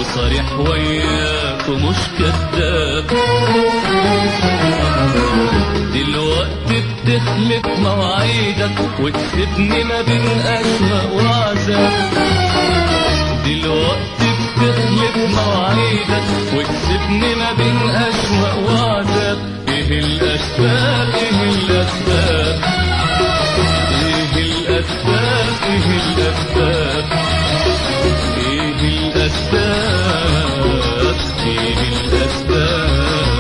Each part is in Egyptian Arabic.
صريح وياك ومش كذاب دلوقتي بتخلف مواعيدك وتسيبني ما بين أشواق وعذاب دلوقتي بتخلف مواعيدك وتسيبني ما بين أشواق وعذاب ايه الأسباب ايه الأسباب ايه الأسباب ايه الأسباب ايه الأسباب ايه الأسباب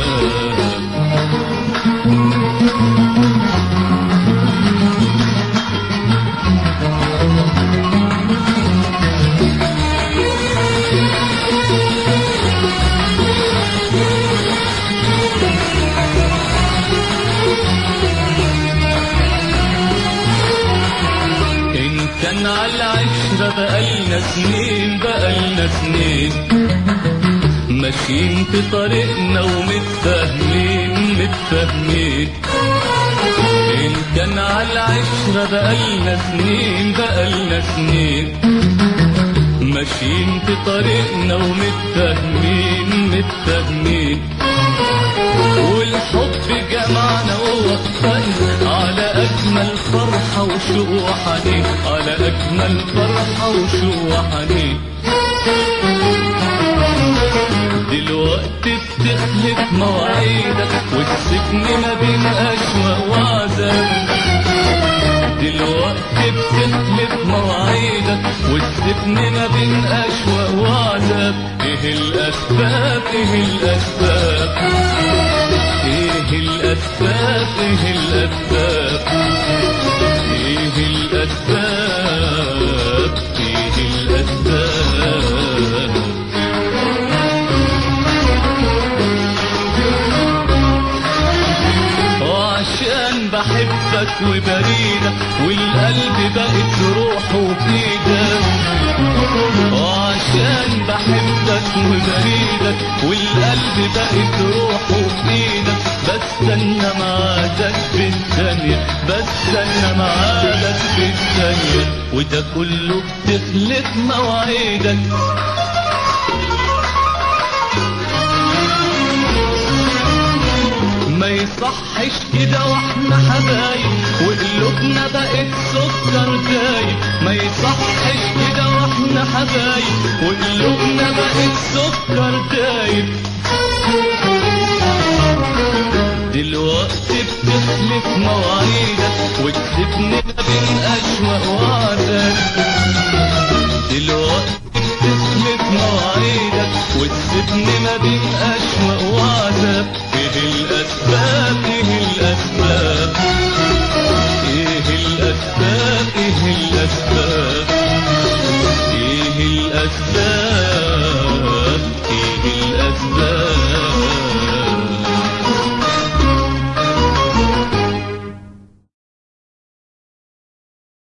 إن كان على العشرة بقالنا سنين بقالنا سنين ماشيين في طريقنا ومتفاهمين متفاهمين إن كان على العشرة بقالنا سنين بقالنا سنين ماشيين في طريقنا ومتفاهمين متفاهمين والحب جمعنا ووفقنا على أجمل فرحة وشوق وحنين على أجمل فرحة وشوق وحنين دلوقتي بتخلف مواعيدك وتسيبني ما بين أشواق وعذاب دلوقتي بتخلف مواعيدك وتسيبني ما بين أشواق وعذاب ايه الأسباب ايه الأسباب ايه الأسباب ايه الأسباب ايه الأسباب ايه الأسباب وعشان بحبك وبريدك والقلب بقت روحه فيدك وعشان بحبك وبريدك والقلب بقت روحه فيدك بستنى معادك في الثانية بستنى معادك في الثانية وده كله بتخلف مواعيدك ما يصحش كده واحنا حبايب وقلوبنا بقت سكر دايب ما يصحش كده واحنا حبايب وقلوبنا بقت سكر دايب دلوقتي بتخلف مواعيدك وتسيبني ما بين أشواق وعدك دلوقتي بتخلف مواعيدك وتسيبني ما بين أشواق وعذاب ايه الأسباب ايه الأسباب ايه الأسباب ايه الأسباب ايه الأسباب